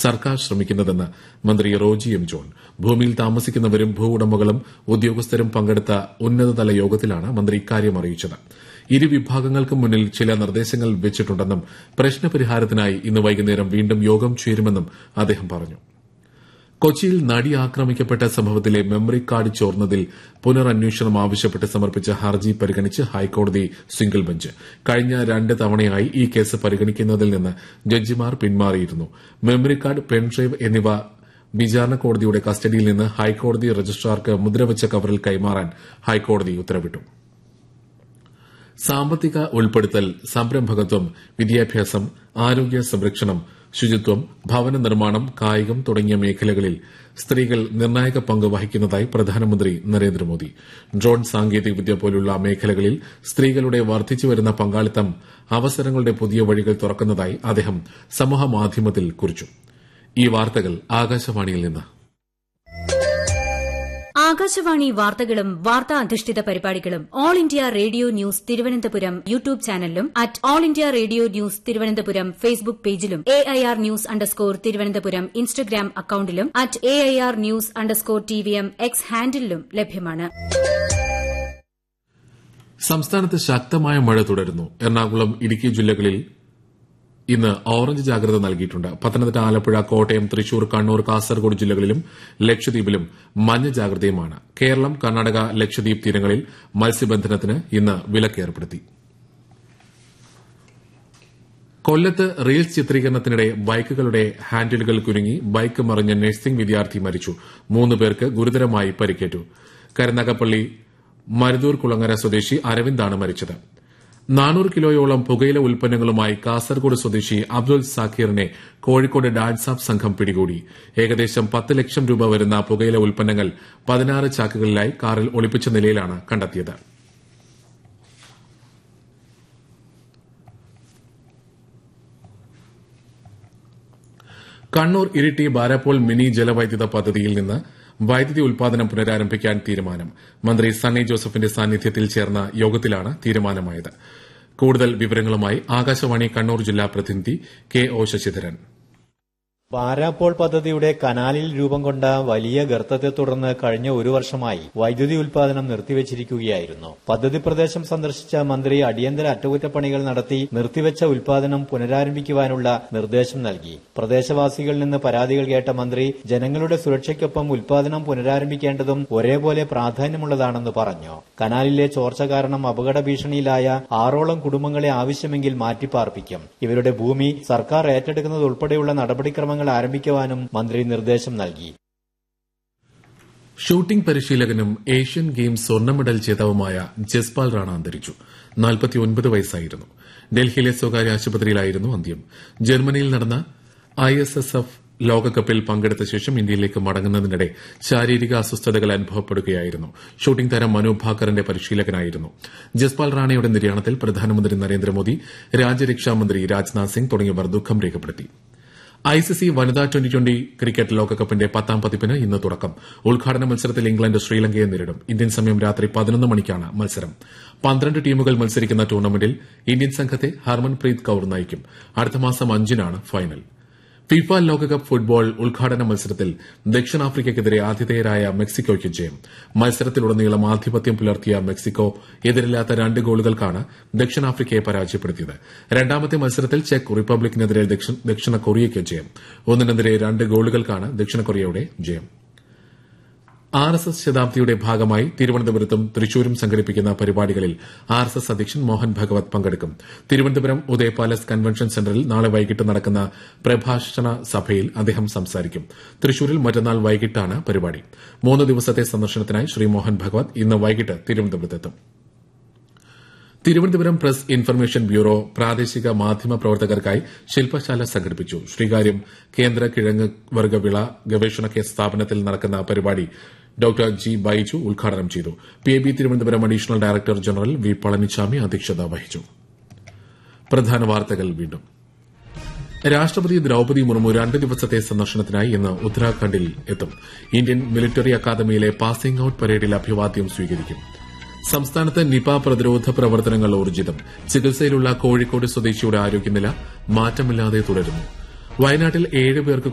സർക്കാർ ശ്രമിക്കുന്നതെന്ന് മന്ത്രി റോജി എം ജോൺ ഭൂമിയിൽ താമസിക്കുന്നവരും ഭൂ ഉടമകളും ഉദ്യോഗസ്ഥരും പങ്കെടുത്ത ഉന്നതതല യോഗത്തിലാണ് മന്ത്രി ഇക്കാര്യം അറിയിച്ചത് ഇരു വിഭാഗങ്ങൾക്കും മുന്നിൽ ചില നിർദ്ദേശങ്ങൾ വെച്ചിട്ടുണ്ടെന്നും പ്രശ്നപരിഹാരത്തിനായി ഇന്ന് വൈകുന്നേരം വീണ്ടും യോഗം ചേരുമെന്നും അദ്ദേഹം പറഞ്ഞു കൊച്ചിയിൽ നടി ആക്രമിക്കപ്പെട്ട സംഭവത്തിലെ മെമ്മറി കാർഡ് ചോർന്നതിൽ പുനരന്വേഷണം ആവശ്യപ്പെട്ട് സമർപ്പിച്ച ഹർജി പരിഗണിച്ച് ഹൈക്കോടതി സിംഗിൾ ബെഞ്ച് കഴിഞ്ഞ രണ്ട് തവണയായി ഈ കേസ് പരിഗണിക്കുന്നതിൽ നിന്ന് ജഡ്ജിമാർ പിന്മാറിയിരുന്നു മെമ്മറി കാർഡ് പെൻഡ്രൈവ് എന്നിവ വിചാരണ കോടതിയുടെ കസ്റ്റഡിയിൽ നിന്ന് ഹൈക്കോടതി രജിസ്ട്രാർക്ക് മുദ്രവച്ച കവറിൽ കൈമാറാൻ ഹൈക്കോടതി ഉത്തരവിട്ടു സാമ്പത്തിക ഉൾപ്പെടുത്തൽ സംരംഭകത്വം വിദ്യാഭ്യാസം ആരോഗ്യ സംരക്ഷണം ശുചിത്വം ഭവന നിർമ്മാണം കായികം തുടങ്ങിയ മേഖലകളിൽ സ്ത്രീകൾ നിർണായക പങ്ക് വഹിക്കുന്നതായി പ്രധാനമന്ത്രി നരേന്ദ്രമോദി ഡ്രോൺ സാങ്കേതികവിദ്യ പോലുള്ള മേഖലകളിൽ സ്ത്രീകളുടെ വർദ്ധിച്ചുവരുന്ന പങ്കാളിത്തം അവസരങ്ങളുടെ പുതിയ വഴികൾ തുറക്കുന്നതായി അദ്ദേഹം സമൂഹമാധ്യമത്തിൽ കുറിച്ചു ഈ വാർത്തകൾ ആകാശവാണിയിൽ നിന്ന് ആകാശവാണി വാർത്തകളും വാർത്താ അധിഷ്ഠിത പരിപാടികളും all India radio news Thiruvananthapuram YouTube ചാനലിലും at all India radio news Thiruvananthapuram Facebook പേജിലും A I R news underscore Thiruvananthapuram Instagram അക്കൌണ്ടിലും at A I R news underscore T V M X ഹാൻഡിലും ലഭ്യമാണ് സംസ്ഥാനത്ത് ശക്തമായ മഴ തുടരുന്നു എറണാകുളം ഇടുക്കി ജില്ലകളിൽ ഇന്ന് ഓറഞ്ച് ജാഗ്രത നൽകിയിട്ടുണ്ട് പത്തനംതിട്ട ആലപ്പുഴ കോട്ടയം തൃശൂർ കണ്ണൂർ കാസർഗോഡ് ജില്ലകളിലും ലക്ഷദ്വീപിലും മഞ്ഞ ജാഗ്രതയുമാണ് കേരളം കർണാടക ലക്ഷദ്വീപ് തീരങ്ങളിൽ മത്സ്യബന്ധനത്തിന് ഇന്ന് വിലക്കേർപ്പെടുത്തി കൊല്ലത്ത് റീൽസ് ചിത്രീകരണത്തിനിടെ ബൈക്കുകളുടെ ഹാൻഡിലുകൾ കുരുങ്ങി ബൈക്ക് മറിഞ്ഞ നഴ്സിംഗ് വിദ്യാർത്ഥി മരിച്ചു മൂന്ന് പേർക്ക് ഗുരുതരമായി പരിക്കേറ്റു കരുനാഗപ്പള്ളി മരുതൂർ കുളങ്ങര സ്വദേശി അരവിന്ദാണ് മരിച്ചത് നാനൂറ് കിലോയോളം പുകയില ഉൽപ്പന്നങ്ങളുമായി കാസർഗോഡ് സ്വദേശി അബ്ദുൾ സാക്കീറിനെ കോഴിക്കോട് ഡാൻസാഫ് സംഘം പിടികൂടി ഏകദേശം പത്ത് ലക്ഷം രൂപ വരുന്ന പുകയില ഉൽപ്പന്നങ്ങൾ പതിനാറ് ചാക്കുകളിലായി കാറിൽ ഒളിപ്പിച്ച നിലയിലാണ് കണ്ടെത്തിയത് കണ്ണൂർ ഇരിട്ടി ബാരാപ്പോൾ മിനി ജലവൈദ്യുത പദ്ധതിയിൽ നിന്ന് വൈദ്യുതി ഉൽപാദനം പുനരാരംഭിക്കാൻ തീരുമാനം മന്ത്രി സണ്ണി ജോസഫിന്റെ സാന്നിധ്യത്തിൽ ചേർന്ന യോഗത്തിലാണ് തീരുമാനമായത് കൂടുതൽ വിവരങ്ങളുമായി ആകാശവാണി കണ്ണൂർ ജില്ലാ പ്രതിനിധി കെ ഒ ശശിധരൻ പാരാപ്പോൾ പദ്ധതിയുടെ കനാലിൽ രൂപം കൊണ്ട വലിയ ഗർത്തത്തെ തുടർന്ന് കഴിഞ്ഞ ഒരു വർഷമായി വൈദ്യുതി ഉൽപാദനം നിർത്തിവച്ചിരിക്കുകയായിരുന്നു പദ്ധതി പ്രദേശം സന്ദർശിച്ച മന്ത്രി അടിയന്തര അറ്റകുറ്റപ്പണികൾ നടത്തി നിർത്തിവച്ച ഉൽപാദനം പുനരാരംഭിക്കുവാനുള്ള നിർദ്ദേശം നൽകി പ്രദേശവാസികളിൽ നിന്ന് പരാതികൾ കേട്ട മന്ത്രി ജനങ്ങളുടെ സുരക്ഷയ്ക്കൊപ്പം ഉൽപാദനം പുനരാരംഭിക്കേണ്ടതും ഒരേപോലെ പ്രാധാന്യമുള്ളതാണെന്ന് പറഞ്ഞു കനാലിലെ ചോർച്ച കാരണം അപകട ഭീഷണിയിലായ ആറോളം കുടുംബങ്ങളെ ആവശ്യമെങ്കിൽ മാറ്റിപ്പാർപ്പിക്കും ഇവരുടെ ഭൂമി സർക്കാർ ഏറ്റെടുക്കുന്നത് ഉൾപ്പെടെയുള്ള നടപടിക്രമങ്ങൾ ആരംഭിക്കുവാനും മന്ത്രി നിർദ്ദേശം നൽകി ഷൂട്ടിംഗ് പരിശീലകനും ഏഷ്യൻ ഗെയിംസ് സ്വർണ്ണ മെഡൽ ജേതാവുമായ ജസ്പാൽ റാണ അന്തരിച്ചു നാൽപ്പത്തിയൊൻപത് വയസ്സായിരുന്നു ഡൽഹിയിലെ സ്വകാര്യ ആശുപത്രിയിലായിരുന്നു അന്ത്യം ജർമ്മനിയിൽ നടന്ന ഐ എസ് എസ് എഫ് ലോകകപ്പിൽ പങ്കെടുത്ത ശേഷം ഇന്ത്യയിലേക്ക് മടങ്ങുന്നതിനിടെ ശാരീരിക അസ്വസ്ഥതകൾ അനുഭവപ്പെടുകയായിരുന്നു ഷൂട്ടിംഗ് താരം മനു ഭാക്കറിന്റെ പരിശീലകനായിരുന്നു ജസ്പാൽ റാണയുടെ നിര്യാണത്തിൽ പ്രധാനമന്ത്രി നരേന്ദ്രമോദി രാജ്യരക്ഷാമന്ത്രി രാജ്നാഥ് സിംഗ് തുടങ്ങിയവർ ദുഃഖം രേഖപ്പെടുത്തി ഐസിസി വനിതാ ട്വന്റി ട്വന്റി ക്രിക്കറ്റ് ലോകകപ്പിന്റെ പത്താം പതിപ്പിന് ഇന്ന് തുടക്കം ഉദ്ഘാടന മത്സരത്തിൽ ഇംഗ്ലണ്ട് ശ്രീലങ്കയെ നേരിടും ഇന്ത്യൻ സമയം രാത്രി പതിനൊന്ന് മണിക്കാണ് മത്സരം പന്ത്രണ്ട് ടീമുകൾ മത്സരിക്കുന്ന ടൂർണമെന്റിൽ ഇന്ത്യൻ സംഘത്തെ ഹർമൻപ്രീത് കൌർ നയിക്കും അടുത്ത മാസം അഞ്ചിനാണ് ഫൈനൽ ഫിഫ ലോകകപ്പ് ഫുട്ബോൾ ഉദ്ഘാടന മത്സരത്തിൽ ദക്ഷിണാഫ്രിക്കയ്ക്കെതിരെ ആതിഥേയരായ മെക്സിക്കോയ്ക്ക് ജയം മത്സരത്തിലുടനീളം ആധിപത്യം പുലർത്തിയ മെക്സിക്കോ എതിരില്ലാത്ത രണ്ട് ഗോളുകൾക്കാണ് ദക്ഷിണാഫ്രിക്കയെ പരാജയപ്പെടുത്തിയത് രണ്ടാമത്തെ മത്സരത്തിൽ ചെക്ക് റിപ്പബ്ലിക്കിനെതിരെ ദക്ഷിണ കൊറിയയ്ക്ക് ജയം ഒന്നിനെതിരെ രണ്ട് ഗോളുകൾക്കാണ് ദക്ഷിണ കൊറിയയുടെ ജയം ആർ എസ് എസ് ശതാബ്ദിയുടെ ഭാഗമായി തിരുവനന്തപുരത്തും തൃശൂരും സംഘടിപ്പിക്കുന്ന പരിപാടികളിൽ ആർ എസ് എസ് അധ്യക്ഷൻ മോഹൻ ഭഗവത് പങ്കെടുക്കും തിരുവനന്തപുരം ഉദയ പാലസ് കൺവെൻഷൻ സെന്ററിൽ നാളെ വൈകിട്ട് നടക്കുന്ന പ്രഭാഷണ സഭയിൽ അദ്ദേഹം സംസാരിക്കും തൃശൂരിൽ മറ്റന്നാൾ വൈകിട്ടാണ് പരിപാടി മൂന്ന് ദിവസത്തെ സന്ദർശനത്തിനായി ശ്രീ മോഹൻ ഭഗവത് ഇന്ന് വൈകിട്ട് തിരുവനന്തപുരത്തെത്തും തിരുവനന്തപുരം പ്രസ് ഇൻഫർമേഷൻ ബ്യൂറോ പ്രാദേശിക മാധ്യമ പ്രവർത്തകർക്കായി ശില്പശാല സംഘടിപ്പിച്ചു ശ്രീകാര്യം കേന്ദ്ര കിഴങ്ങ് വർഗ്ഗ വിള ഗവേഷണ സ്ഥാപനത്തിൽ നടക്കുന്ന പരിപാടി ഡോക്ടർ ജി ബൈജു ഉദ്ഘാടനം ചെയ്തു P I B Thiruvananthapuram additional director general V Palaniswami അധ്യക്ഷത വഹിച്ചു പ്രധാന വാർത്തകൾ വീണ്ടും രാഷ്ട്രപതി ദ്രൌപതി മുർമു രണ്ട് ദിവസത്തെ സന്ദർശനത്തിനായി ഇന്ന് ഉത്തരാഖണ്ഡിൽ എത്തും ഇന്ത്യൻ മിലിറ്ററി അക്കാദമിയിലെ പാസിംഗ് ഔട്ട് പരേഡിൽ അഭിവാദ്യം സ്വീകരിക്കും സംസ്ഥാനത്ത് നിപ പ്രതിരോധ പ്രവർത്തനങ്ങൾ ഊർജിതം ചികിത്സയിലുള്ള കോഴിക്കോട് സ്വദേശിയുടെ ആരോഗ്യനില മാറ്റമില്ലാതെ തുടരുന്നു വയനാട്ടിൽ ഏഴ് പേർക്ക്